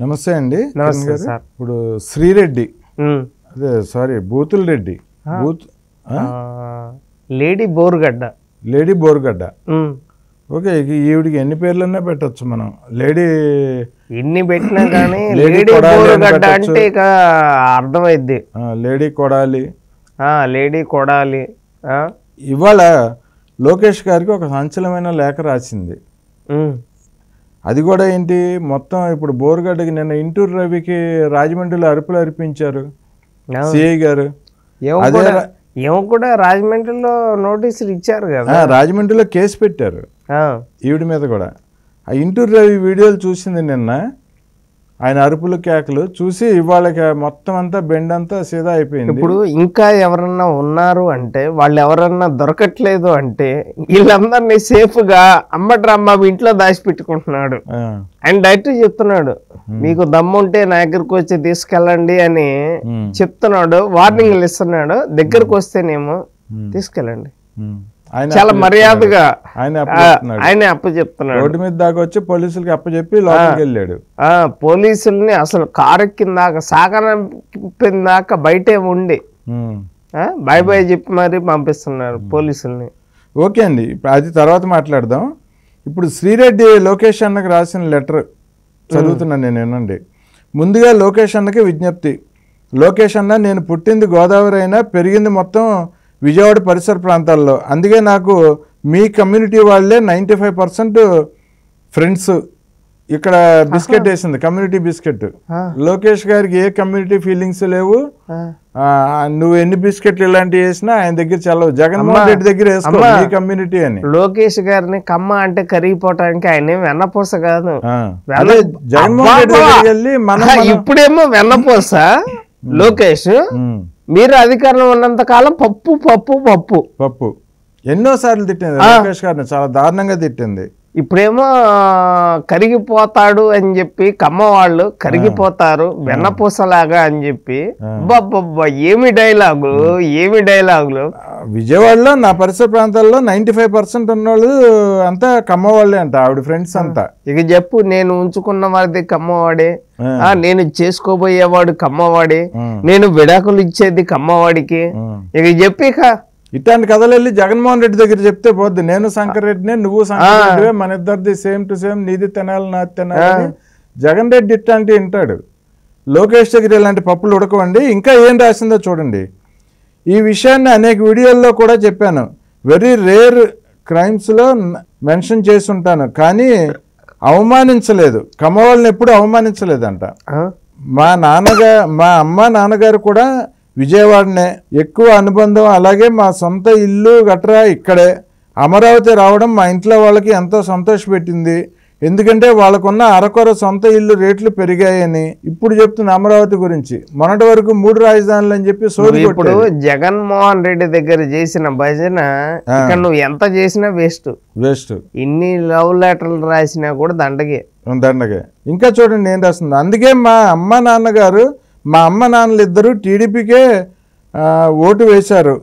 నమస్తే అండి నమస్తే కిరణ్ గారు. సార్. ఇప్పుడు శ్రీరెడ్డి ఉమ్. అదే సారీ బూతుల్ రెడ్డి బూత్ ఆ? ఆ, లేడీ బోరుగడ్డ లేడీ బోర్గడ్డ ఉమ్. ఓకే ఇక ఈవిడికి ఎన్ని పేర్లన్నా పెట్టొచ్చు మనం లేడీ ఎన్ని పెట్టినా కానీ లేడీ లేడీ కొడాలి అని బోరుగడ్డ పెట్టొచ్చు. అంటే ఇక అర్థమైద్ది ఆ, లేడీ కొడాలి ఆ, లేడీ కొడాలి ఆ, ఇవాళ లోకేష్ గారికి ఒక సంచలనమైన లేఖ రాసింది ఉమ్. అది కూడా ఏంటి మొత్తం ఇప్పుడు బోర్గడ్డకి నిన్న ఇంటూరు రవికి రాజమండ్రిలో అరుపులు అర్పించారు ఆ, సిఐ గారు ఏమో అదే కూడా రా- ఏమో కూడా రాజమండ్రిలో నోటీసులు ఇచ్చారు కదా ఆ, రాజమండ్రిలో కేసు పెట్టారు ఆ, ఈవిడ మీద కూడా ఆ ఇంటూరు రవి వీడియోలు చూసింది నిన్న ఆయన అరుపులు కేకలు చూసి ఇవాళ మొత్తం అంతా బెండ్ అంతా సీదా అయిపోయింది ఇప్పుడు ఇంకా ఎవరన్నా ఉన్నారు అంటే వాళ్ళు ఎవరన్నా దొరకట్లేదు అంటే వీళ్ళందరినీ సేఫ్ గా అమ్మట్రమ్మ ఇంట్లో దాచిపెట్టుకుంటున్నాడు ఆ, ఆయన డైరెక్ట్ చెప్తున్నాడు మీకు దమ్ముంటే నా దగ్గరకు వచ్చి తీసుకెళ్ళండి అని ఉమ్, చెప్తున్నాడు వార్నింగ్లు ఇస్తున్నాడు దగ్గరకు వస్తేనేమో ఉమ్, తీసుకెళ్ళండి ఉమ్. ఆయన చాలా అప్పు మర్యాదగా ఆయన ఆ, అప్పు చెప్తున్నాడు. ఆయనే అప్పు చెప్తున్నాడు రోడ్డు మీద దాకా వచ్చి పోలీసులకి అప్పచెప్పి లోపలికి వెళ్ళాడు ఆ పోలీసుల్ని అసలు కారు ఎక్కిందాక సాగనంపిందాక బయటే ఉండి ఉమ్. ఆ, బాయ్ బాయ్ చెప్పి మరీ పంపిస్తున్నారు పోలీసుల్ని ఓకే అండి ఇప్పుడు అది తర్వాత మాట్లాడదాం ఇప్పుడు శ్రీరెడ్డి లోకేష్ అన్నకి రాసిన లెటర్ చదువుతున్నాను నేను వినండి ముందుగా లోకేష్ అన్నకి విజ్ఞప్తి లోకేష్ అన్న నేను పుట్టింది గోదావరి అయినా పెరిగింది మొత్తం విజయవాడ పరిసర ప్రాంతాల్లో అందుకే నాకు మీ కమ్యూనిటీ వాళ్ళే నైంటీ ఫైవ్ పర్సెంట్ ఫ్రెండ్స్ ఇక్కడ బిస్కెట్ వేసింది కమ్యూనిటీ బిస్కెట్ ఆ. లోకేష్ గారికి ఏ కమ్యూనిటీ ఫీలింగ్స్ లేవు ఆ, ఆ, నువ్వు ఎన్ని బిస్కెట్లు ఇలాంటివి వేసినా ఆయన దగ్గర చల్లవు జగన్మోహన్ రెడ్డి దగ్గర వేసుకో అమ్మా. మీ కమ్యూనిటీ అని లోకేష్ గారిని కమ్మ అంటే కరిగిపోవటానికి ఆయన ఏం వెన్నపూస కాదు ఆ. వెన్న- అదే జగన్మోహన్ రెడ్డి అబ్బా! దగ్గరికి వెళ్ళి మనం ఆహా, మనం- ఇప్పుడేమో వెన్నపూస లోకేష్ ఉమ్, మీరు అధికారంలో ఉన్నంత కాలం పప్పు పప్పు పప్పు పప్పు ఎన్నో సార్లు తిట్టింది లోకేష్ గారిని చాలా దారుణంగా తిట్టింది ఇప్పుడేమో కరిగిపోతాడు అని చెప్పి కమ్మ వాళ్ళు కరిగిపోతారు వెన్నపూసలాగా అని చెప్పి అబ్బబ్బబ్బా ఏమి డైలాగులు ఏమి డైలాగులు ఆ, విజయవాడలో నా పరిసర ప్రాంతాల్లో నైంటీ ఫైవ్ పర్సెంట్ ఉన్నోళ్ళు అంతా కమ్మ వాళ్ళే అంట ఆవిడ ఫ్రెండ్స్ అంతా ఇక చెప్పు నేను ఉంచుకున్న వాడిది కమ్మవాడే ఆ. ఆ నేను చేసుకోబోయేవాడు కమ్మవాడే ఉమ్, నేను విడాకులు ఇచ్చేది కమ్మవాడికి ఉమ్. ఇక చెప్పి ఇక ఇట్లాంటి కథలు వెళ్ళి జగన్మోహన్ రెడ్డి దగ్గర చెప్తే పోద్ది నేను శంకర్ రెడ్డినే నువ్వు శంకర్ రెడ్డివే మన ఇద్దరిది సేమ్ టు సేమ్ నీది తినాలి నాది తినాలి అని జగన్ రెడ్డి ఇట్లాంటి వింటాడు లోకేష్ దగ్గర ఇలాంటి పప్పులు ఉడకవండి ఇంకా ఏం రాసిందో చూడండి ఈ విషయాన్ని అనేక వీడియోల్లో కూడా చెప్పాను వెరీ రేర్ క్రైమ్స్లో మెన్షన్ చేసి ఉంటాను కానీ అవమానించలేదు కమ్మవాళ్ళని ఎప్పుడు అవమానించలేదంట ఆ? మా నాన్నగా మా అమ్మ నాన్నగారు కూడా విజయవాడనే ఎక్కువ అనుబంధం అలాగే మా సొంత ఇల్లు గట్రా ఇక్కడే అమరావతి రావడం మా ఇంట్లో వాళ్ళకి ఎంతో సంతోషపెట్టింది ఎందుకంటే వాళ్ళకున్న అరకొర సొంత ఇల్లు రేట్లు పెరిగాయని ఇప్పుడు చెప్తున్న అమరావతి గురించి మొన్నటి వరకు మూడు రాజధానులు అని చెప్పి సోది ఇప్పుడు జగన్మోహన్ రెడ్డి దగ్గర చేసిన భజన ఇక నువ్వు ఎంత చేసినా వేస్ట్ వేస్ట్ ఇన్ని లవ్ లెటర్లు రాసినా కూడా దండగే దండగా ఇంకా చూడండి ఏం రాస్తుంది అందుకే మా అమ్మ నాన్నగారు మా అమ్మ నాన్నలు ఇద్దరు టీడీపీకే ఆ, ఓటు వేశారు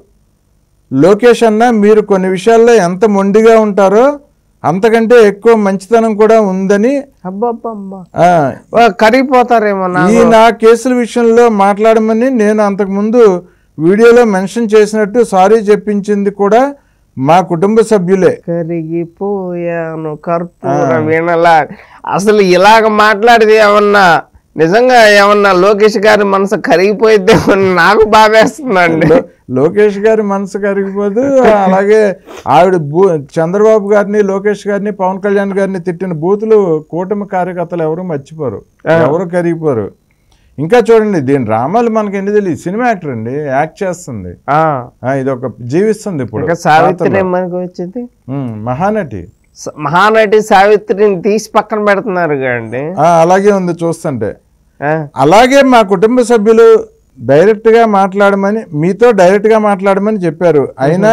లోకేష్ అన్న మీరు కొన్ని విషయాల్లో ఎంత మొండిగా ఉంటారో అంతకంటే ఎక్కువ మంచితనం కూడా ఉందని అబ్బబ్బబ్బా ఆ, వా, కరిగిపోతారేమో నా ఈ నా కేసుల విషయంలో మాట్లాడమని నేను అంతకుముందు వీడియోలో మెన్షన్ చేసినట్టు సారీ చెప్పించింది కూడా మా కుటుంబ సభ్యులే కరిగిపోయాను కర్పూర వీణలా అసలు ఇలాగ మాట్లాడితే ఏమన్నా నిజంగా ఏమన్నా లోకేష్ గారి మనసు కరిగిపోయిద్దే నాకు బాధేస్తుందండి లో- లోకేష్ గారి మనసు కరిగిపోదు అలాగే ఆవిడ బూ చంద్రబాబు గారిని లోకేష్ గారిని పవన్ కళ్యాణ్ గారిని తిట్టిన బూతులు కూటమి కార్యకర్తలు ఎవరు మర్చిపోరు ఎవరు కరిగిపోరు ఇంకా చూడండి దీని డ్రామాలు మనకి ఎన్ని తెలియదు సినిమా యాక్టర్ అండి యాక్ట్ చేస్తుంది ఆ, ఆ, ఇది ఒక జీవిస్తుంది ఇప్పుడు ఇంకా సావిత్రి మనకి వచ్చింది ఉమ్, మహానటి స- మహానటి సావిత్రిని తీసి పక్కన పెడుతున్నారు కదండి ఆ, అలాగే ఉంది చూస్తుంటే ఆ, అలాగే మా కుటుంబ సభ్యులు డైరెక్ట్గా మాట్లాడమని మీతో డైరెక్ట్గా మాట్లాడమని చెప్పారు అయినా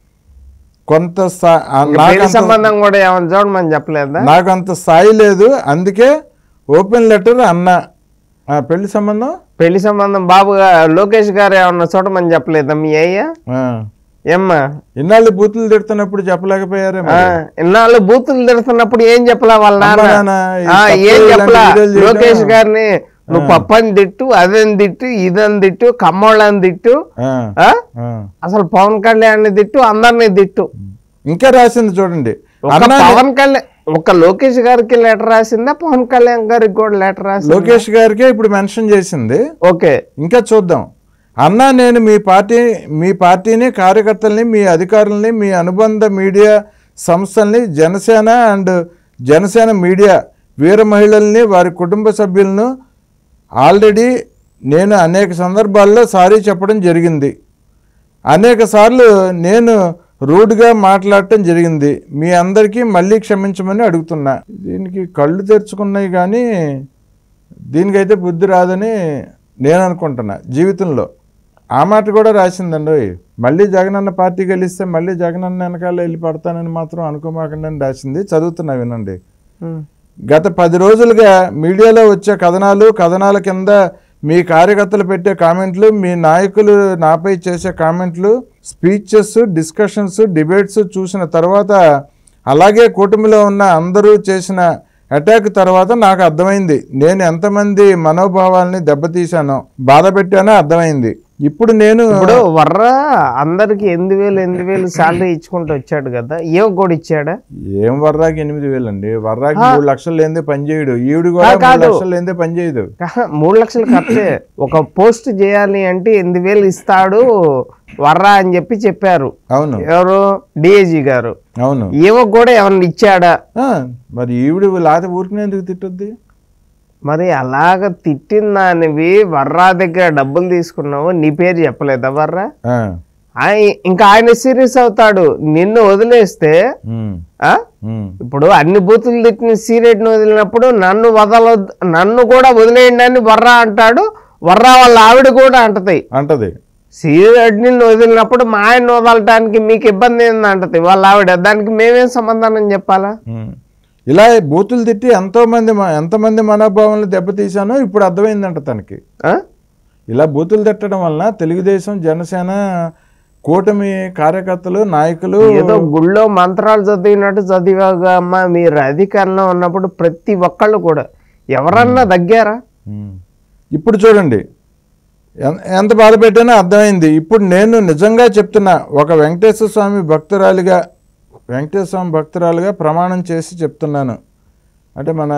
కొంత స్థా- ఆ, పెళ్లి నాకంత సంబంధం కూడా ఏమైనా చూడమని చెప్పలేదా నాకు అంత స్థాయి లేదు అందుకే ఓపెన్ లెటర్ అన్న ఆ, పెళ్లి సంబంధం పెళ్లి సంబంధం బాబు గా- లోకేష్ గారు ఏమన్నా చూడమని చెప్పలేదా మీ అయ్య ఆ, ఏమ్మా ఇన్నాళ్ళు బూతులు తిడుతున్నప్పుడు చెప్పలేకపోయారే ఆ, ఇన్నాళ్ళు బూతులు తిడుతున్నప్పుడు ఏం చెప్పలా వాళ్ళ నాన్న అమ్మా నాన్న, ఈ ఆ, తప్పు ఏం ఇలాంటి చెప్పలా వీడియోలు చేయడం- లోకేష్ గారిని నువ్వు పప్పని తిట్టు అదని తిట్టు ఇదని తిట్టు కమ్మోళ్ళని తిట్టు ఆ, ఆ? ఆ. అసలు పవన్ కళ్యాణ్ తిట్టు అందరినీ తిట్టు ఇంకా రాసింది చూడండి ఒక అన్నా పవన్ కళ్యాణ్ ఒక లోకేష్ గారికి లెటర్ రాసిందా పవన్ కళ్యాణ్ గారికి కూడా లెటర్ రాసిందా లోకేష్ గారికే ఇప్పుడు మెన్షన్ చేసింది ఓకే ఇంకా చూద్దాం అన్నా నేను మీ పార్టీ మీ పార్టీని కార్యకర్తల్ని మీ అధికారుల్ని మీ అనుబంధ మీడియా సంస్థల్ని జనసేన అండ్ జనసేన మీడియా వీర మహిళల్ని వారి కుటుంబ సభ్యులను ఆల్రెడీ నేను అనేక సందర్భాల్లో సారీ చెప్పడం జరిగింది అనేక సార్లు నేను రూడ్గా మాట్లాడటం జరిగింది మీ అందరికీ మళ్ళీ క్షమించమని అడుగుతున్నా దీనికి కళ్ళు తెరుచుకున్నాయి కానీ దీనికైతే బుద్ధి రాదని నేను అనుకుంటున్నా జీవితంలో ఆ మాట కూడా రాసిందండి ఓయ్. మళ్ళీ జగనన్న పార్టీ గెలిస్తే మళ్ళీ జగనన్న వెనకాల వెళ్ళి పడతానని మాత్రం అనుకోమాకండి అని రాసింది చదువుతున్నా వినండి ఉమ్. గత పది రోజులుగా మీడియాలో వచ్చే కథనాలు కథనాల కింద మీ కార్యకర్తలు పెట్టే కామెంట్లు మీ నాయకులు నాపై చేసే కామెంట్లు స్పీచెస్ డిస్కషన్స్ డిబేట్స్ చూసిన తర్వాత అలాగే కూటమిలో ఉన్న అందరూ చేసిన అటాక్ తర్వాత నాకు అర్థమైంది నేను ఎంతమంది మనోభావాల్ని దెబ్బతీశానో బాధ పెట్టానో అర్థమైంది ఇప్పుడు నేను ఇప్పుడు వర్ర అందరికి ఎనిమిది వేలు ఎనిమిది వేలు శాలరీ ఇచ్చుకుంటూ వచ్చాడు కదా ఏ కూడా ఇచ్చాడా ఏం వర్రాకి ఎనిమిది వేలండి వర్రాకి మూడు లక్షలు లేదే పని చేయడు ఈవిడ కూడా మూడు కాదు. లక్షలు లేదే పని చేయదు ఆహా, మూడు లక్షలు ఖర్చే ఒక పోస్ట్ చేయాలి అంటే ఎనిమిది వేలు ఇస్తాడు వర్రా అని చెప్పి చెప్పారు అవును ఎవరు డిఏజీ గారు అవును ఏవో కూడా ఎవరిని ఇచ్చాడా ఆ, మరి ఈవిడ లేకపోతే ఊరికి ఎందుకు తిట్టుద్ది మరి అలాగ తిట్టిన దానివి వర్రా దగ్గర డబ్బులు తీసుకున్నావు నీ పేరు చెప్పలేదా వర్రా ఆ, ఆయ- ఇంకా ఆయన సీరియస్ అవుతాడు నిన్ను వదిలేస్తే ఉమ్, ఆ ఉమ్, ఇప్పుడు అన్ని బూతులు తిట్టిన సీరియట్ని వదిలినప్పుడు నన్ను వదల నన్ను కూడా వదిలేయండి అని వర్రా అంటాడు వర్రా వాళ్ళ ఆవిడ కూడా అంటది అంటది సీరియడ్ని వదిలినప్పుడు మా ఆయన వదలటానికి మీకు ఇబ్బంది ఏంది అంటది వాళ్ళ ఆవిడ దానికి మేమేం సమాధానం చెప్పాలా ఉమ్. ఇలా బూతులు తిట్టి ఎంతో మంది మ- ఎంతమంది మనోభావాలను దెబ్బతీశానో ఇప్పుడు అర్థమైందంట తనకి ఆ? ఇలా బూతులు తిట్టడం వలన తెలుగుదేశం జనసేన కూటమి కార్యకర్తలు నాయకులు ఏదో గుళ్ళో మంత్రాలు చదివినట్టు చదివాగా అమ్మ మీరు అధికారంలో ఉన్నప్పుడు ప్రతి ఒక్కళ్ళు కూడా ఎవరన్నా దగ్గారా ఉమ్. ఇప్పుడు చూడండి ఎన్- ఎంత బాధ పెట్టానో అర్థమైంది ఇప్పుడు నేను నిజంగా చెప్తున్నా ఒక వెంకటేశ్వర స్వామి భక్తురాలిగా వెంకటేశ్వర స్వామి భక్తురాలుగా ప్రమాణం చేసి చెప్తున్నాను అంటే మన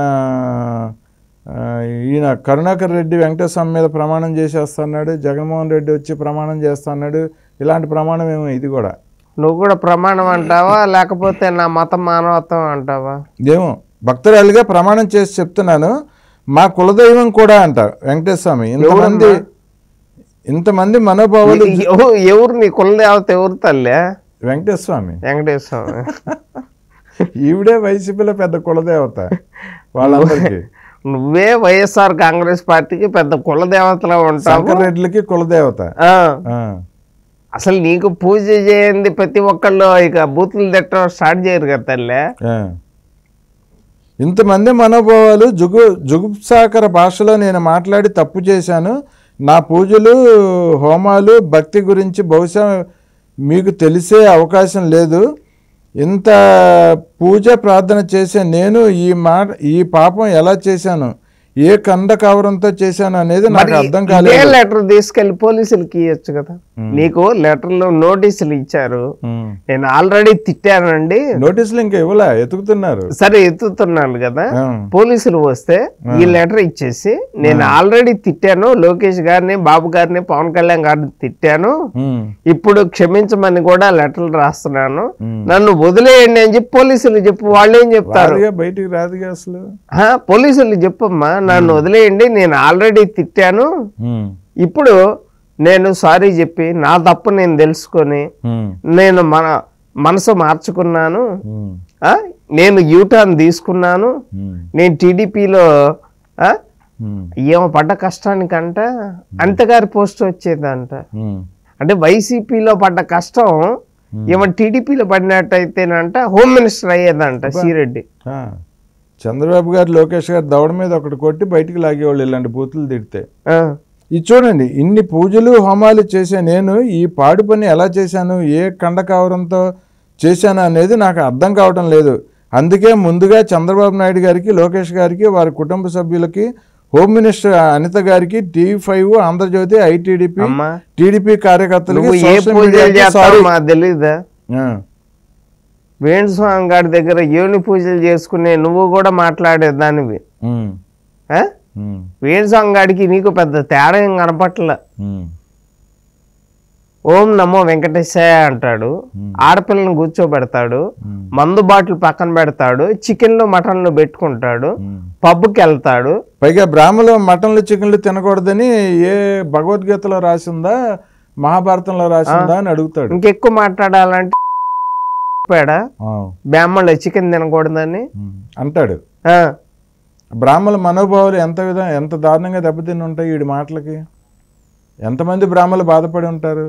ఆ, ఈయన కరుణాకర్ రెడ్డి వెంకటేశ్వర స్వామి మీద ప్రమాణం చేసేస్తున్నాడు జగన్మోహన్ రెడ్డి వచ్చి ప్రమాణం చేస్తున్నాడు ఇలాంటి ప్రమాణం ఏమో ఇది కూడా నువ్వు కూడా ప్రమాణం అంటావా లేకపోతే నా మతం మానవత్వం అంటావా ఏమో భక్తురాలిగా ప్రమాణం చేసి చెప్తున్నాను మా కులదైవం కూడా అంట వెంకటేశ్వర స్వామి ఇంతమంది ఇంతమంది మనోభావాలు ఎవ- ఎవరు నీ కులదేవత ఎవరు తల్లి వెంకటేశ్వర స్వామి వెంకటేశ్వర స్వామి ఈవిడే వైసీపీలో పెద్ద కులదేవత వాళ్ళందరికీ నువ్వే వైఎస్ఆర్ కాంగ్రెస్ పార్టీకి పెద్ద కులదేవతలో ఉంటావు శంకర్ రెడ్డిలకి కులదేవత ఆ, ఆ, అసలు నీకు పూజ చేయండి ప్రతి ఒక్కళ్ళు ఇక బూతులు తిట్టడం స్టార్ట్ చేయరు కదా తల్లి ఆ. ఇంతమంది మనోభావాలు జుగు జుగుప్సాకర భాషలో నేను మాట్లాడి తప్పు చేశాను నా పూజలు హోమాలు భక్తి గురించి బహుశా మీకు తెలిసే అవకాశం లేదు ఇంత పూజ ప్రార్థన చేసే నేను ఈ మాట ఈ పాపం ఎలా చేశాను ఏ కంద కవరంతో చేశాను అనేది నాకు అర్థం ఇదే కాలేదు లెటర్ తీసుకెళ్లి పోలీసులకి ఇవ్వచ్చు కదా నీకు లెటర్లో నోటీసులు ఇచ్చారు ఉమ్. నేను ఆల్రెడీ తిట్టానండి నోటీసులు ఇంకా ఇవ్వలే ఎతుకుతున్నారు సరే ఎత్తుతున్నాను కదా ఆ. పోలీసులు వస్తే ఈ లెటర్ ఇచ్చేసి నేను ఆల్రెడీ తిట్టాను లోకేష్ గారిని బాబు గారిని పవన్ కళ్యాణ్ గారిని తిట్టాను ఉమ్. ఇప్పుడు క్షమించమని కూడా లెటర్లు రాస్తున్నాను ఉమ్. నన్ను వదిలేయండి అని చెప్పి పోలీసులు చెప్పు వాళ్ళు ఏం చెప్తారు రాదుగా బయటికి రాదుగా అసలు ఆ, పోలీసులు చెప్పమ్మా నన్ను వదిలేయండి నేను ఆల్రెడీ తిట్టాను ఉమ్. ఇప్పుడు నేను సారీ చెప్పి నా తప్పు నేను తెలుసుకొని ఉమ్. నేను మన మనసు మార్చుకున్నాను ఉమ్. ఆ, నేను యూటర్న్ తీసుకున్నాను ఉమ్. నేను టీడీపీలో ఉమ్. ఏమో పడ్డ కష్టానికంట అంతగారి పోస్ట్ వచ్చేదంట ఉమ్. అంటే వైసీపీలో పడ్డ కష్టం ఏమో టీడీపీలో పడినట్టయితేనంట హోమ్ మినిస్టర్ అయ్యేదంట సిరెడ్డి ఆ. చంద్రబాబు గారు లోకేష్ గారు దవడ మీద ఒకటి కొట్టి బయటికి లాగేవాళ్ళు ఇలాంటి బూతులు తిడితే ఆ, ఇది చూడండి ఇన్ని పూజలు హోమాలు చేసే నేను ఈ పాడు పని ఎలా చేశాను ఏ కండకావరంతో చేశాను అనేది నాకు అర్థం కావటం లేదు అందుకే ముందుగా చంద్రబాబు నాయుడు గారికి లోకేష్ గారికి వారి కుటుంబ సభ్యులకి హోమ్ మినిస్టర్ అనిత గారికి టీవీ ఫైవ్ ఆంధ్రజ్యోతి ఐటీడీపీ అమ్మా టీడీపీ కార్యకర్తలకి నువ్వు ఏ సోషల్ పూజలు మీడియాకి చేస్తావో సారీ మాకు తెలీదా ఆ, వేణుస్వామి గారి దగ్గర యోని పూజలు చేసుకునే నువ్వు కూడా మాట్లాడే దానివి ఉమ్, ఆ? ఉమ్, వేణుస్వామి గారికి నీకు పెద్ద తేడా ఏం కనపట్ల ఉమ్, ఓం నమో వెంకటేశాయ అంటాడు ఆడపిల్లని కూర్చోబెడతాడు ఉమ్, మందు బాటిల్ పక్కన పెడతాడు చికెన్లు మటన్లు పెట్టుకుంటాడు ఉమ్. పబ్కి వెళ్తాడు పైగా బ్రాహ్మలు మటన్లు చికెన్లు తినకూడదని ఏ భగవద్గీతలో రాసిందా మహాభారతంలో రాసిందా అని అడుగుతాడు ఇంకెక్కువ మాట్లాడాలంటే పేడ ఆ, బ్రాహ్మణులు చికెన్ తినకూడదని ఉమ్, అంటాడు ఆ, బ్రాహ్మణ మనోభావాలు ఎంత విధం ఎంత దారుణంగా దెబ్బతిని ఉంటాయి వీడి మాటలకి ఎంతమంది బ్రాహ్మణులు బాధపడి ఉంటారు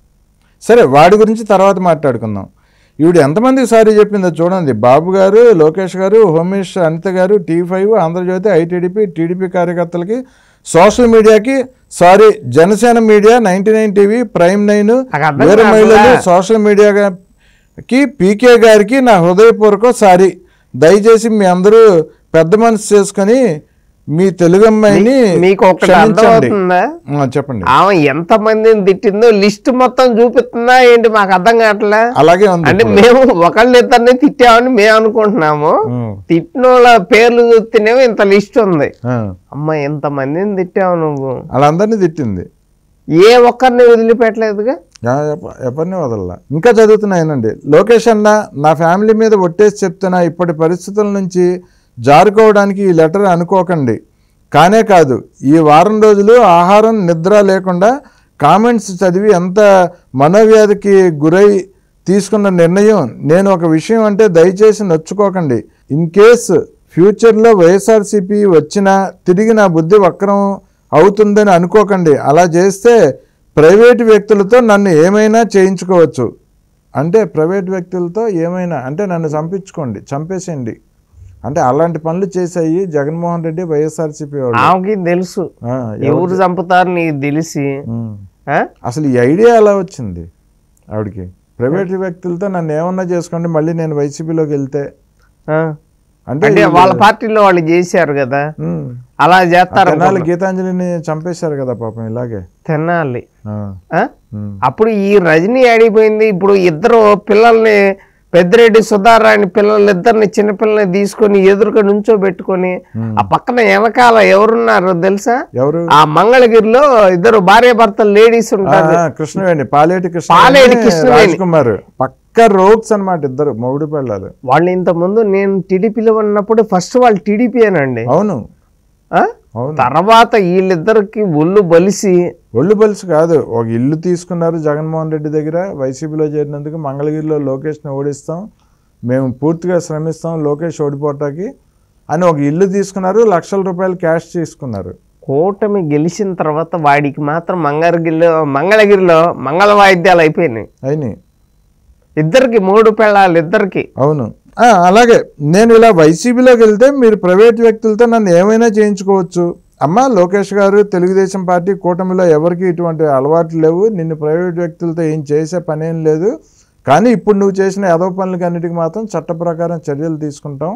సరే వాడి గురించి తర్వాత మాట్లాడుకుందాం ఈవిడ ఎంతమందికి సారీ చెప్పిందో చూడండి బాబు గారు లోకేష్ గారు హోమ్ మినిస్టర్ అనిత గారు TV five Andhrajyothi ITDP TDP కార్యకర్తలకి సోషల్ మీడియాకి sorry Janasena media ninety nine TV prime nine నాకు అర్థం వేరే కావట్లే. మహిళలు సోషల్ మీడియాకి పీకే గారికి నా హృదయపూర్వక సారీ దయచేసి మీ అందరూ పెద్ద మనసు చేసుకొని మీ తెలుగు అమ్మాయిని మీకు ఒకటి క్షమించండి. అర్థమవుతుందా ఆ, చెప్పండి ఆమె ఎంత మందిని తిట్టిందో లిస్ట్ మొత్తం చూపిస్తుందా ఏంటి మాకు అర్థం కావట్లే అలాగే ఉంది అంటే మేము ఒకళ్ళిద్దరిని తిట్టామని మేము అనుకుంటున్నాము ఉం. తిట్టిన వాళ్ళ పేర్లు చూస్తేనేమో ఇంత లిస్ట్ ఉంది ఆ, అమ్మ ఎంత మందిని తిట్టావు నువ్వు వాళ్ళందరినీ తిట్టింది ఏ ఒక్కరిని వదిలిపెట్టలేదుగా యా, ఎప్ప- ఎవరిని వదలలా ఇంకా చదువుతున్నాయనండి లోకేష్ అన్న నా ఫ్యామిలీ మీద ఒట్టేసి చెప్తున్నా ఇప్పటి పరిస్థితుల నుంచి జారుకోవడానికి ఈ లెటర్ అనుకోకండి కానే కాదు ఈ వారం రోజులు ఆహారం నిద్ర లేకుండా కామెంట్స్ చదివి ఎంత మనోవ్యాధికి గురై తీసుకున్న నిర్ణయం నేను ఒక విషయం అంటే దయచేసి నొచ్చుకోకండి ఇన్ కేస్ ఫ్యూచర్లో వైఎస్ఆర్సీపీ వచ్చినా తిరిగి నా బుద్ధి వక్రం అవుతుందని అనుకోకండి అలా చేస్తే ప్రైవేట్ వ్యక్తులతో నన్ను ఏమైనా చేయించుకోవచ్చు అంటే ప్రైవేట్ వ్యక్తులతో ఏమైనా అంటే నన్ను చంపించుకోండి చంపేసేయండి అంటే అలాంటి పనులు చేసాయి జగన్మోహన్ రెడ్డి వైఎస్ఆర్సీపీ వాళ్ళు ఆమెకి తెలుసు ఆ, ఎవరు చంపుతారు నీకు తెలిసి ఉమ్. ఆ? అసలు ఈ ఐడియా ఎలా వచ్చింది ఆవిడకి ప్రైవేట్ వ్యక్తులతో నన్ను ఏమన్నా చేసుకోండి మళ్ళీ నేను వైసీపీలోకి వెళ్తే ఆ. అంటే అంటే వాళ్ళ పార్టీలో వాళ్ళు చేశారు కదా ఉమ్. అలా చేస్తారు తెనాలి గీతాంజలిని చంపేశారు కదా పాపం ఇలాగే తినాలి ఆ, ఆ? ఉమ్. అప్పుడు ఈ రజనీ అడిగిపోయింది ఇప్పుడు ఇద్దరు పిల్లల్ని పెద్దిరెడ్డి సుధారాణి పిల్లలు ఇద్దరిని చిన్నపిల్లల్ని తీసుకొని ఎదురుగా నుంచోబెట్టుకొని ఆ పక్కన వెనకాల ఎవరున్నారు తెలుసా ఎవరు ఆ మంగళగిరిలో ఇద్దరు భార్య భర్తలు లేడీస్ ఆ, ఉంటారు ఆ, కృష్ణవేణి పాలేటి పాలేటి కృష్ణ కృష్ణవేణి. రాజ్ కుమార్ పక్క రోగ్స్ అన్నమాట ఇద్దరు మొగుడు పెళ్ళాలి వాళ్ళు ఇంత ముందు నేను టీడీపీలో ఉన్నప్పుడు ఫస్ట్ వాళ్ళు టీడీపీ అనండి అవును ఆ? అవును తర్వాత వీళ్ళిద్దరికి ఒళ్ళు బలిసి ఒళ్ళు పలుసు కాదు ఒక ఇల్లు తీసుకున్నారు జగన్మోహన్ రెడ్డి దగ్గర వైసీపీలో చేరినందుకు మంగళగిరిలో లోకేష్ని ఓడిస్తాం మేము పూర్తిగా శ్రమిస్తాం లోకేష్ ఓడిపోవటానికి అని ఒక ఇల్లు తీసుకున్నారు లక్షల రూపాయలు క్యాష్ తీసుకున్నారు కూటమి గెలిచిన తర్వాత వాడికి మాత్రం మంగళగిరిలో మంగళగిరిలో మంగళ వాయిద్యాలు అయిపోయినాయి అయినాయి ఇద్దరికి మూడు పెళ్ళాలి ఇద్దరికి అవును ఆ, అలాగే నేను ఇలా వైసీపీలోకి వెళ్తే మీరు ప్రైవేట్ వ్యక్తులతో నన్ను ఏమైనా చేయించుకోవచ్చు అమ్మ లోకేష్ గారు తెలుగుదేశం పార్టీ కూటమిలో ఎవరికి ఇటువంటి అలవాట్లు లేవు నిన్ను ప్రైవేట్ వ్యక్తులతో ఏం చేసే పని ఏం లేదు కానీ ఇప్పుడు నువ్వు చేసిన ఎదవ పనులకి అన్నిటికీ మాత్రం చట్ట ప్రకారం చర్యలు తీసుకుంటాం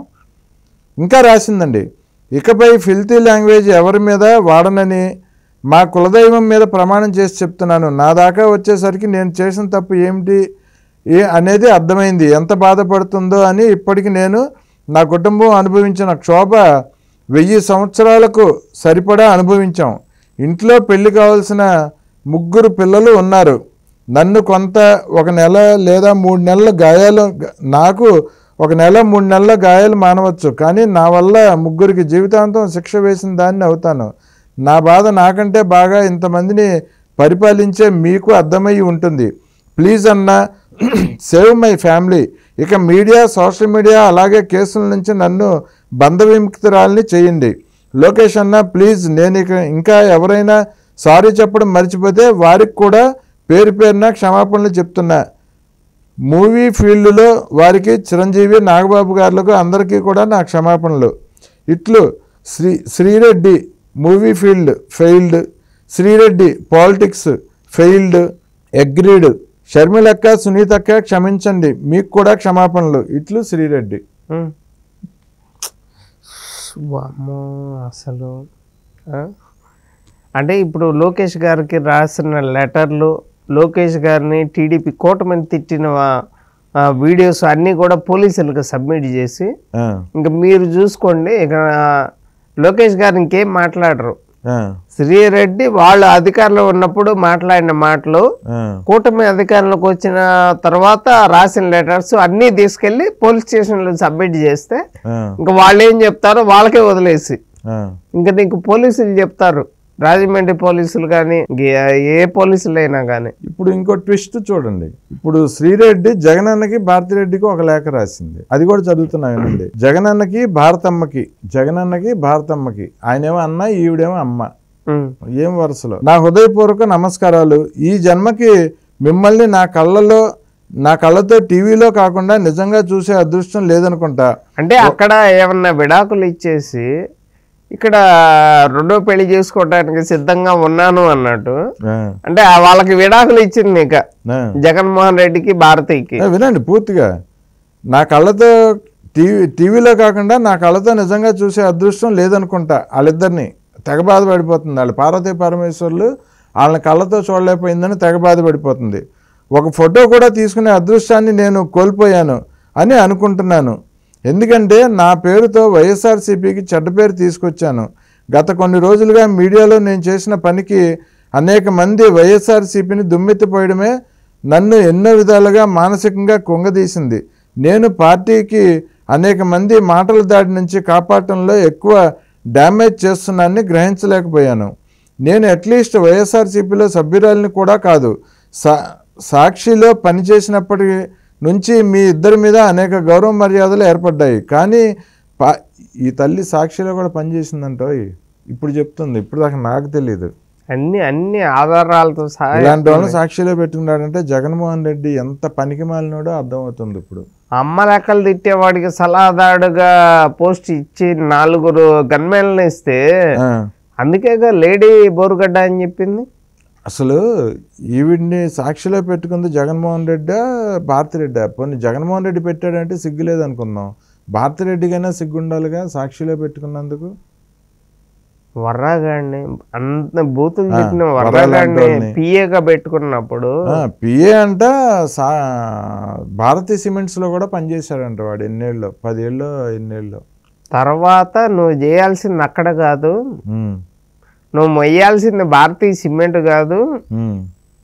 ఇంకా రాసిందండి ఇకపై ఫిల్తీ లాంగ్వేజ్ ఎవరి మీద వాడనని మా కులదైవం మీద ప్రమాణం చేసి చెప్తున్నాను నా దాకా వచ్చేసరికి నేను చేసిన తప్పు ఏమిటి ఏ అనేది అర్థమైంది ఎంత బాధపడుతుందో అని ఇప్పటికి నేను నా కుటుంబం అనుభవించిన క్షోభ వెయ్యి సంవత్సరాలకు సరిపడా అనుభవించాం ఇంట్లో పెళ్లి కావాల్సిన ముగ్గురు పిల్లలు ఉన్నారు నన్ను కొంత ఒక నెల లేదా మూడు నెలల గాయాలు నాకు ఒక నెల మూడు నెలల గాయాలు మానవచ్చు కానీ నా వల్ల ముగ్గురికి జీవితాంతం శిక్ష వేసిన దాన్ని అవుతాను నా బాధ నాకంటే బాగా ఇంతమందిని పరిపాలించే మీకు అర్థమై ఉంటుంది ప్లీజ్ అన్న సేవ్ మై ఫ్యామిలీ ఇక మీడియా సోషల్ మీడియా అలాగే కేసుల నుంచి నన్ను బంధ విముక్తురాలని చేయండి లోకేష్ అన్న ప్లీజ్ నేను ఇక ఇంకా ఎవరైనా సారీ చెప్పడం మర్చిపోతే వారికి కూడా పేరు పేరున క్షమాపణలు చెప్తున్నా మూవీ ఫీల్డ్లో వారికి చిరంజీవి నాగబాబు గారులకు అందరికీ కూడా నా క్షమాపణలు ఇట్లు Sri Srireddy movie field failed Srireddy politics failed agreed షర్మిలక్క సునీతక్క క్షమించండి మీకు కూడా క్షమాపణలు ఇట్లు శ్రీరెడ్డి ఉమ్. వామ్మో అసలు ఆ? అంటే ఇప్పుడు లోకేష్ గారికి రాసిన లెటర్లు లోకేష్ గారిని టీడీపీ కూటమిని తిట్టిన వా- ఆ వీడియోస్ అన్నీ కూడా పోలీసులకు సబ్మిట్ చేసి ఆ, ఇంకా మీరు చూసుకోండి ఇక లోకేష్ గారు ఇంకేం మాట్లాడరు ఆ, శ్రీరెడ్డి వాళ్ళు అధికారంలో ఉన్నప్పుడు మాట్లాడిన మాటలు ఆ, కూటమి అధికారంలోకి వచ్చిన తర్వాత రాసిన లెటర్స్ అన్నీ తీసుకెళ్లి పోలీస్ స్టేషన్లో సబ్మిట్ చేస్తే ఆ, ఇంకా వాళ్ళు ఏం చెప్తారో వాళ్ళకే వదిలేసి ఆ. ఇంకా నీకు పోలీసులు చెప్తారు రాజమండ్రి పోలీసులు కానీ ఏ పోలీసులు అయినా కానీ ఇప్పుడు ఇంకో ట్విస్ట్ చూడండి ఇప్పుడు శ్రీరెడ్డి జగనన్నకి భారతిరెడ్డికి ఒక లేఖ రాసింది అది కూడా చదువుతున్నా వినండి జగనన్నకి భారతమ్మకి జగనన్నకి భారతమ్మకి ఆయనేమో అన్న ఈవిడేమో అమ్మ ఉమ్, ఏం వరుసలో నా హృదయపూర్వక నమస్కారాలు ఈ జన్మకి మిమ్మల్ని నా కళ్ళలో నా కళ్ళతో టీవీలో కాకుండా నిజంగా చూసే అదృష్టం లేదనుకుంటా అంటే అక్కడ ఏమన్నా విడాకులు ఇచ్చేసి ఇక్కడ రెండో పెళ్లి చేసుకోవడానికి సిద్ధంగా ఉన్నాను అన్నట్టు ఆ, అంటే ఆ వాళ్ళకి విడాకులు ఇచ్చింది ఇక ఆ. జగన్మోహన్ రెడ్డికి భారతికి ఏ, వినండి పూర్తిగా నా కళ్ళతో టీవీ టీవీలో కాకుండా నా కళ్ళతో నిజంగా చూసే అదృష్టం లేదనుకుంటా వాళ్ళిద్దరిని తెగ బాధపడిపోతుంది వాళ్ళు పార్వతీ పరమేశ్వర్లు వాళ్ళని కళ్ళతో చూడలేకపోయిందని తెగ బాధపడిపోతుంది ఒక ఫోటో కూడా తీసుకునే అదృష్టాన్ని నేను కోల్పోయాను అని అనుకుంటున్నాను ఎందుకంటే నా పేరుతో వైఎస్ఆర్సీపీకి చెడ్డ పేరు తీసుకొచ్చాను గత కొన్ని రోజులుగా మీడియాలో నేను చేసిన పనికి అనేక మంది వైఎస్ఆర్సీపీని దుమ్మెత్తిపోయడమే నన్ను ఎన్నో విధాలుగా మానసికంగా కుంగదీసింది నేను పార్టీకి అనేక మంది మాటల దాడి నుంచి కాపాడటంలో ఎక్కువ డ్యామేజ్ చేస్తున్నానని గ్రహించలేకపోయాను నేను అట్లీస్ట్ వైఎస్ఆర్సీపీలో సభ్యురాలిని కూడా కాదు సా సాక్షిలో పనిచేసినప్పటి నుంచి మీ ఇద్దరి మీద అనేక గౌరవ మర్యాదలు ఏర్పడ్డాయి కానీ పా ఈ తల్లి సాక్షిలో కూడా పనిచేసిందంటో ఇప్పుడు చెప్తుంది ఇప్పుడు దాకా నాకు తెలియదు అన్ని అన్ని ఆధారాలతో సహా ఇలాంటి వాళ్ళని సాక్షిలో పెట్టుకున్నాడంటే జగన్మోహన్ రెడ్డి ఎంత పనికి మాలినాడో అర్థమవుతుంది ఇప్పుడు అమ్మ లెక్కలు తిట్టేవాడికి సలహాదారుడుగా పోస్ట్ ఇచ్చి నాలుగురు గన్మెన్లను ఇస్తే ఆ, అందుకేగా లేడీ బోరుగడ్డ అని చెప్పింది అసలు ఈవిడ్ని సాక్షిలో పెట్టుకుంది జగన్మోహన్ రెడ్డా భారతిరెడ్డా పోనీ జగన్మోహన్ రెడ్డి పెట్టాడంటే సిగ్గు లేదనుకుందాం భారతిరెడ్డికైనా సిగ్గు ఉండాలిగా సాక్షిలో పెట్టుకున్నందుకు వర్రాగాడిని అంత బూతులు ఆ, తిట్టిన వర్రా వర్రాగాడిని లాంటోళ్ళని. పిఏగా పెట్టుకున్నప్పుడు పిఏ అంట సా భారతీ సిమెంట్స్లో కూడా పనిచేశాడంట వాడు ఎన్నేళ్ళు పదేళ్ళు ఎన్నేళ్ళు తర్వాత నువ్వు చేయాల్సింది అక్కడ కాదు ఉమ్, నువ్వు మొయ్యాల్సింది భారతీయ సిమెంట్ కాదు ఉమ్,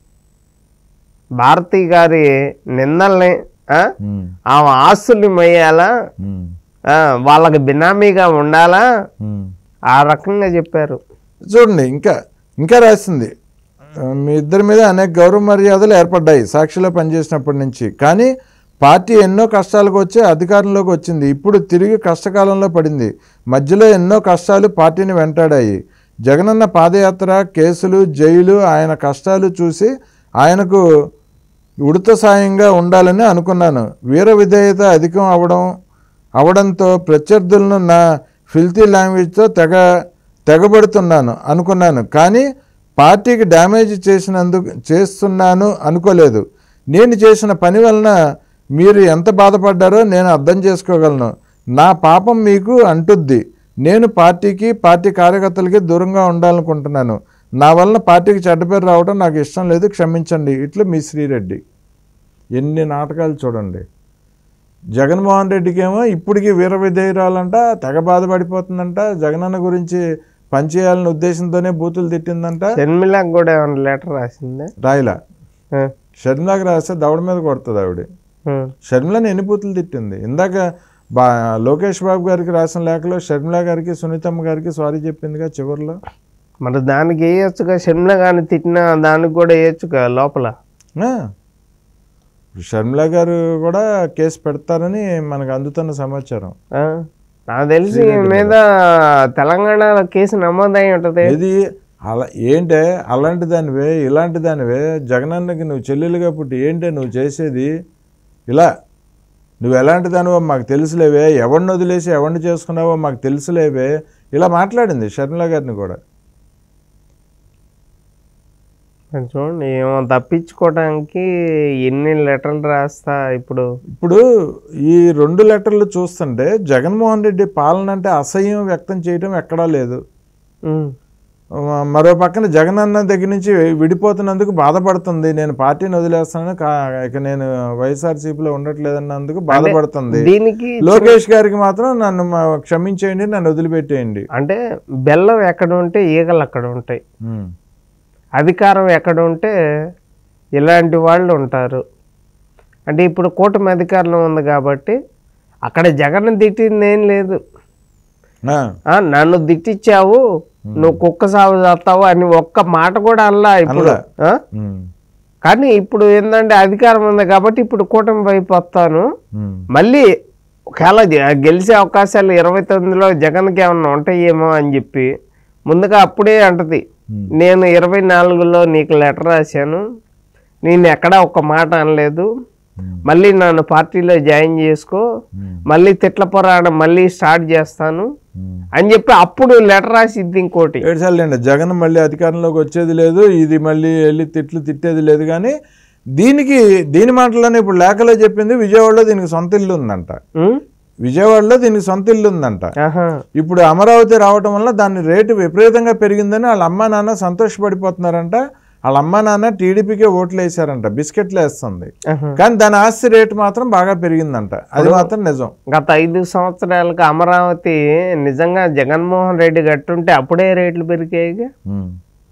భారతి గారి నిందల్ని ఆ? ఉమ్, ఆమె ఆస్తుల్ని మొయ్యాలా ఉమ్, ఆ, వాళ్ళకి బినామీగా ఉండాలా ఉమ్. ఆ రకంగా చెప్పారు చూడండి ఇంకా ఇంకా రాసింది ఆ, మీ ఇద్దరి మీద అనేక గౌరవ మర్యాదలు ఏర్పడ్డాయి సాక్షిలో పనిచేసినప్పటి నుంచి కానీ పార్టీ ఎన్నో కష్టాలకు వచ్చి అధికారంలోకి వచ్చింది ఇప్పుడు తిరిగి కష్టకాలంలో పడింది మధ్యలో ఎన్నో కష్టాలు పార్టీని వెంటాడాయి జగనన్న పాదయాత్ర కేసులు జైలు ఆయన కష్టాలు చూసి ఆయనకు ఉడత సాయంగా ఉండాలని అనుకున్నాను వీర విధేయత అధికం అవడం అవడంతో ప్రత్యర్థులను నా ఫిల్తీ లాంగ్వేజ్తో తెగ తెగబడుతున్నాను అనుకున్నాను కానీ పార్టీకి డ్యామేజ్ చేసినందుకు చేస్తున్నాను అనుకోలేదు నేను చేసిన పని వలన మీరు ఎంత బాధపడ్డారో నేను అర్థం చేసుకోగలను నా పాపం మీకు అంటుద్ది నేను పార్టీకి పార్టీ కార్యకర్తలకి దూరంగా ఉండాలనుకుంటున్నాను నా వలన పార్టీకి చెడ్డ పేరు రావడం నాకు ఇష్టం లేదు క్షమించండి ఇట్లు మీ శ్రీరెడ్డి ఎన్ని నాటకాలు చూడండి జగన్మోహన్ రెడ్డికి ఏమో ఇప్పటికీ వీర విధేయురాలంట తెగ బాధపడిపోతుందంట జగనన్న గురించి పనిచేయాలనే ఉద్దేశంతోనే బూతులు తిట్టిందంట షర్మిలకు కూడా ఏమైనా లెటర్ రాసిందే రాయిలా ఆ, షర్మిలాకి రాస్తే దవడ మీద కొడుతుంది ఆవిడ ఆ. షర్మిలని ఎన్ని బూతులు తిట్టింది ఇందాక బా లోకేష్ బాబు గారికి రాసిన లేఖలో షర్మిల గారికి సునీతమ్మ గారికి సారీ చెప్పిందిగా చివరిలో మరి దానికి వేయొచ్చుగా షర్మిల కానీ తిట్టినా దానికి కూడా వేయొచ్చుగా లోపల ఆ. ఇప్పుడు షర్మిల గారు కూడా కేసు పెడతారని మనకు అందుతున్న సమాచారం ఆ, నాకు తెలిసి ఈమె మీద తెలంగాణలో కేసు నమోదై ఉంటది ఇది అలా ఏంటే అలాంటి దానివే ఇలాంటి దానివే జగనన్నకి నువ్వు చెల్లెలుగా పుట్టి ఏంటే నువ్వు చేసేది ఇలా నువ్వు ఎలాంటి దానివో మాకు తెలుసులేవే ఎవరిని వదిలేసి ఎవరిని చేసుకున్నావో మాకు తెలుసులేవే ఇలా మాట్లాడింది షర్మిల గారిని కూడా అది చూడండి ఏమో తప్పించుకోవడానికి ఎన్ని లెటర్లు రాస్తా ఇప్పుడు ఇప్పుడు ఈ రెండు లెటర్లు చూస్తుంటే జగన్మోహన్ రెడ్డి పాలన అంటే అసహ్యం వ్యక్తం చేయడం ఎక్కడా లేదు ఉమ్, మ- మరో పక్కన జగన్ అన్న దగ్గర నుంచి విడిపోతున్నందుకు బాధపడుతుంది నేను పార్టీని వదిలేస్తాను కా- ఇక నేను వైఎస్ఆర్సీపీలో ఉండట్లేదన్నందుకు బాధపడుతుంది దీనికి లోకేష్ గారికి మాత్రం నన్ను మ- క్షమించేయండి నన్ను వదిలిపెట్టేయండి అంటే బెల్లం ఎక్కడ ఉంటే ఈగలు అక్కడ ఉంటాయి ఉమ్. అధికారం ఎక్కడ ఉంటే ఇలాంటి వాళ్ళు ఉంటారు అంటే ఇప్పుడు కూటమి అధికారంలో ఉంది కాబట్టి అక్కడ జగన్ తిట్టింది ఏం లేదు ఆ, ఆ, నన్ను తిట్టించావు నువ్వు కుక్క సాగు చేస్తావు అని ఒక్క మాట కూడా అనలా ఇప్పుడు అనలా. ఆ? ఉమ్, కానీ ఇప్పుడు ఏంటంటే అధికారం ఉంది కాబట్టి ఇప్పుడు కూటమి వైపు వస్తాను ఉమ్, మళ్ళీ ఒకవేళ జ- గెలిచే అవకాశాలు ఇరవై తొమ్మిదిలో జగన్కి ఏమన్నా ఉంటాయేమో అని చెప్పి ముందుగా అప్పుడే అంటది Hmm. నేను ఇరవై నాలుగులో నీకు లెటర్ రాశాను నేను ఎక్కడా ఒక మాట అనలేదు ఉమ్, మళ్ళీ నన్ను పార్టీలో జాయిన్ చేసుకో ఉమ్, మళ్ళీ తిట్ల పోరాటం మళ్ళీ స్టార్ట్ చేస్తాను ఉమ్. అని చెప్పి అప్పుడు లెటర్ రాసిద్ది ఇంకోటి ఏడ్చాలండి జగన్ మళ్ళీ అధికారంలోకి వచ్చేది లేదు ఇది మళ్ళీ వెళ్ళి తిట్లు తిట్టేది లేదు కానీ దీనికి దీని మాటలోనే ఇప్పుడు లేఖలో చెప్పింది విజయవాడలో దీనికి సొంత ఇల్లు ఉందంట ఉం? విజయవాడలో దీనికి సొంత ఇల్లు ఉందంట ఆహా ఇప్పుడు అమరావతి రావటం వల్ల దాని రేటు విపరీతంగా పెరిగిందని వాళ్ళ అమ్మా నాన్న సంతోషపడిపోతున్నారంట వాళ్ళ అమ్మా నాన్న టీడీపీకే ఓట్లు వేసారంట బిస్కెట్లు వేస్తుంది ఆహా. కానీ దాని ఆస్తి రేటు మాత్రం బాగా పెరిగిందంట అది మాత్రం నిజం గత ఐదు సంవత్సరాలకు అమరావతి నిజంగా జగన్మోహన్ రెడ్డి కట్టుంటే అప్పుడే రేట్లు పెరిగాయిగా ఉమ్,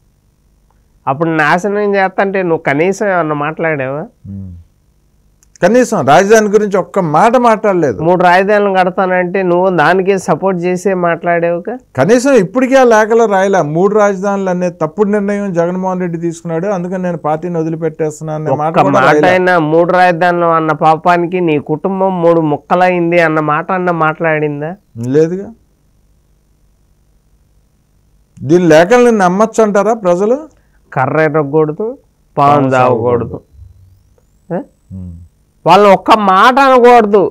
అప్పుడు నాశనం చేస్తంటే నువ్వు కనీసం ఏమన్నా మాట్లాడావా ఉమ్. కనీసం రాజధాని గురించి ఒక్క మాట మాట్లాడలేదు మూడు రాజధానులు కడతానంటే నువ్వు దానికి సపోర్ట్ చేసే మాట్లాడావుగా కనీసం ఇప్పటికీ ఆ లేఖలో రాయలే మూడు రాజధానులు అనే తప్పుడు నిర్ణయం జగన్మోహన్ రెడ్డి తీసుకున్నాడు అందుకని నేను పార్టీని వదిలిపెట్టేస్తున్నా అనే మాట ఒక కూడా మాట రాయలే. అయినా మూడు రాజధానులు అన్న పాపానికి నీ కుటుంబం మూడు ముక్కలైంది అన్న మాట అన్న మాట్లాడిందా లేదుగా దీని లేఖల్ని నమ్మచ్చు అంటారా ప్రజలు కర్ర ఎరగకూడదు పాము చావకూడదు ఏ? వాళ్ళు ఒక్క మాట అనకూడదు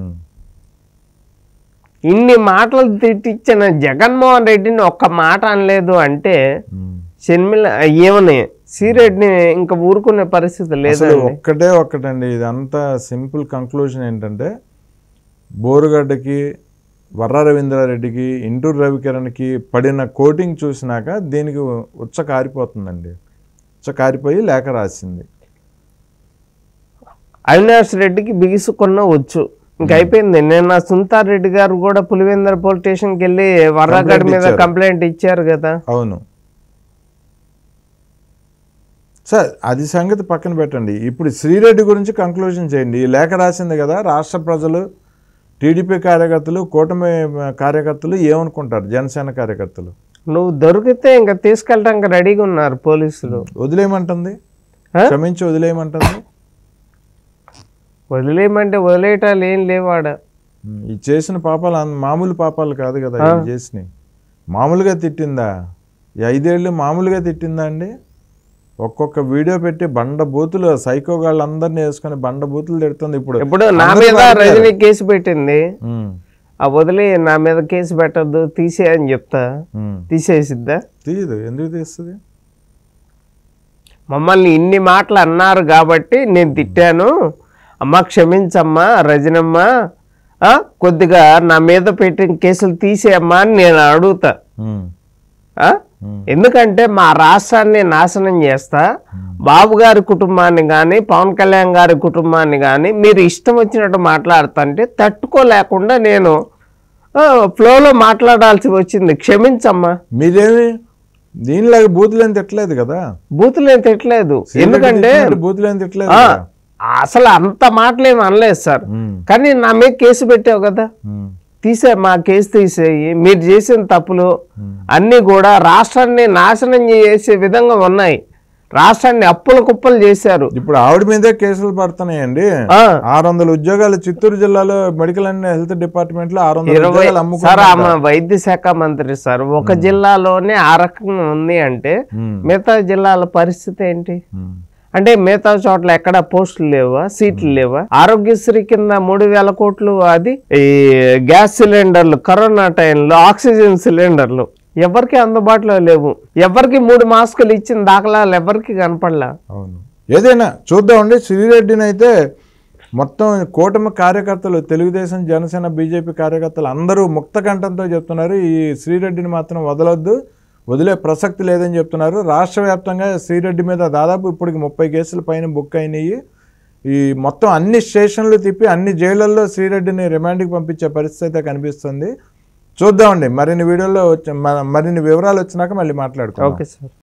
ఇన్ని మాటలు తిట్టించిన జగన్మోహన్ రెడ్డిని ఒక్క మాట అనలేదు అంటే షర్మిల ఏమని సీరెడ్డిని ఇంకా ఊరుకునే పరిస్థితి అసలు లేదండి ఒక్కటే ఒక్కటండి ఇదంతా సింపుల్ కంక్లూజన్ ఏంటంటే బోరుగడ్డకి వర్ర రవీంద్రారెడ్డికి ఇంటూరు రవికిరణ్కి పడిన కోటింగ్ చూసినాక దీనికి ఉచ్చ కారిపోతుందండి ఉచ్చ కారిపోయి లేఖ రాసింది అవినాష్ రెడ్డికి బిగుసుకున్న వచ్చు ఇంక అయిపోయింది నిన్న సుంతార్ రెడ్డి గారు కూడా పులివెందర్ పోలీస్ స్టేషన్కి వెళ్ళి వర్రగడ్ మీద ఇచ్చారు. కంప్లైంట్ ఇచ్చారు కదా అవును సార్ అది సంగతి పక్కన పెట్టండి ఇప్పుడు శ్రీరెడ్డి గురించి కంక్లూజన్ చేయండి ఈ లేఖ రాసింది కదా రాష్ట్ర ప్రజలు టీడీపీ కార్యకర్తలు కూటమి కార్యకర్తలు ఏమనుకుంటారు జనసేన కార్యకర్తలు నువ్వు దొరికితే ఇంకా తీసుకెళ్ళడానికి రెడీగా ఉన్నారు పోలీసులు వదిలేయమంటుంది ఆ? క్షమించి వదిలేయమంటుంది వదిలేయమంటే వదిలేయటాలు ఏం లేవాడ ఉమ్, ఈ చేసిన పాపాలు అన్- మామూలు పాపాలు కాదు కదా ఇది చేసినాయి మామూలుగా తిట్టిందా ఈ ఐదేళ్ళు మామూలుగా తిట్టిందా అండి ఒక్కొక్క వీడియో పెట్టి బండ బూతులు సైకో వాళ్ళందరినీ వేసుకొని బండ బూతులు తిడుతుంది ఇప్పుడు ఇప్పుడు నా అందరూ మీద మాట్లాడారు. రజనీ కేసు పెట్టింది ఉమ్, ఆ వదిలి నా మీద కేసు పెట్టద్దు తీసే అని చెప్తా ఉమ్. తీసేసిద్దా తీయదు ఎందుకు తీస్తుంది మమ్మల్ని ఇన్ని మాటలు అన్నారు కాబట్టి నేను తిట్టాను అమ్మ క్షమించమ్మా రజనమ్మ ఆ, కొద్దిగా నా మీద పెట్టిన కేసులు తీసేయమ్మా అని నేను అడుగుతా ఉమ్, ఆ? ఉమ్, ఎందుకంటే మా రాష్ట్రాన్ని నాశనం చేస్తా బాబు గారి కుటుంబాన్ని కానీ పవన్ కళ్యాణ్ గారి కుటుంబాన్ని కానీ మీరు ఇష్టం వచ్చినట్టు మాట్లాడుతుంటే తట్టుకోలేకుండా నేను ఆ, ఫ్లోలో మాట్లాడాల్సి వచ్చింది క్షమించమ్మా మీరేమి దీనిలాగా బూతులు ఏం తిట్టలేదు కదా బూతులు ఏం తిట్టలేదు ఎందుకంటే బూతులు ఏం తిట్టలేదు ఆ, కదా. అసలు అంత మాటలేం అనలేదు సార్ ఉమ్, కానీ నా మీద కేసు పెట్టావు కదా ఉమ్, తీసే మా కేసు తీసేయి మీరు చేసిన తప్పులు అన్నీ కూడా రాష్ట్రాన్ని నాశనం చేసే విధంగా ఉన్నాయి రాష్ట్రాన్ని అప్పుల కుప్పలు చేశారు ఇప్పుడు ఆవిడ మీదే కేసులు పడుతున్నాయండి ఆ, ఆరు వందల ఉద్యోగాలు చిత్తూరు జిల్లాలో మెడికల్ అండ్ హెల్త్ డిపార్ట్మెంట్ లో ఆరు వందల ఇరవై ఉద్యోగాలు సార్ అమ్ముకున్నారు ఆమె వైద్య శాఖ మంత్రి సార్ ఒక జిల్లాలోనే ఆ రకంగా ఉంది అంటే ఉమ్, మిగతా జిల్లాల పరిస్థితి ఏంటి ఉమ్, అంటే మిగతా చోట్ల ఎక్కడ పోస్టులు లేవా సీట్లు లేవా ఆరోగ్యశ్రీ కింద మూడు వేల కోట్లు అది ఈ గ్యాస్ సిలిండర్లు కరోనా టైంలో ఆక్సిజన్ సిలిండర్లు ఎవరికి అందుబాటులో లేవు ఎవరికి మూడు మాస్కులు ఇచ్చిన దాఖలాలు ఎవరికి కనపడలా అవును ఏదైనా చూద్దామండి శ్రీరెడ్డిని అయితే మొత్తం కూటమి కార్యకర్తలు తెలుగుదేశం జనసేన బీజేపీ కార్యకర్తలు అందరూ ముక్త కంఠంతో చెప్తున్నారు ఈ శ్రీరెడ్డిని మాత్రం వదలొద్దు వదిలే ప్రసక్తి లేదని చెప్తున్నారు రాష్ట్ర వ్యాప్తంగా శ్రీరెడ్డి మీద దాదాపు ఇప్పటికి ముప్పై కేసుల పైన బుక్ అయినాయి ఈ మొత్తం అన్ని స్టేషన్లు తిప్పి అన్ని జైళ్ళల్లో శ్రీరెడ్డిని రిమాండ్కి పంపించే పరిస్థితి అయితే కనిపిస్తుంది చూద్దామండి మరిన్ని వీడియోల్లో వచ్చి- మ- మరిన్ని వివరాలు వచ్చినాక మళ్ళీ మాట్లాడుకుందాం ఓకే సార్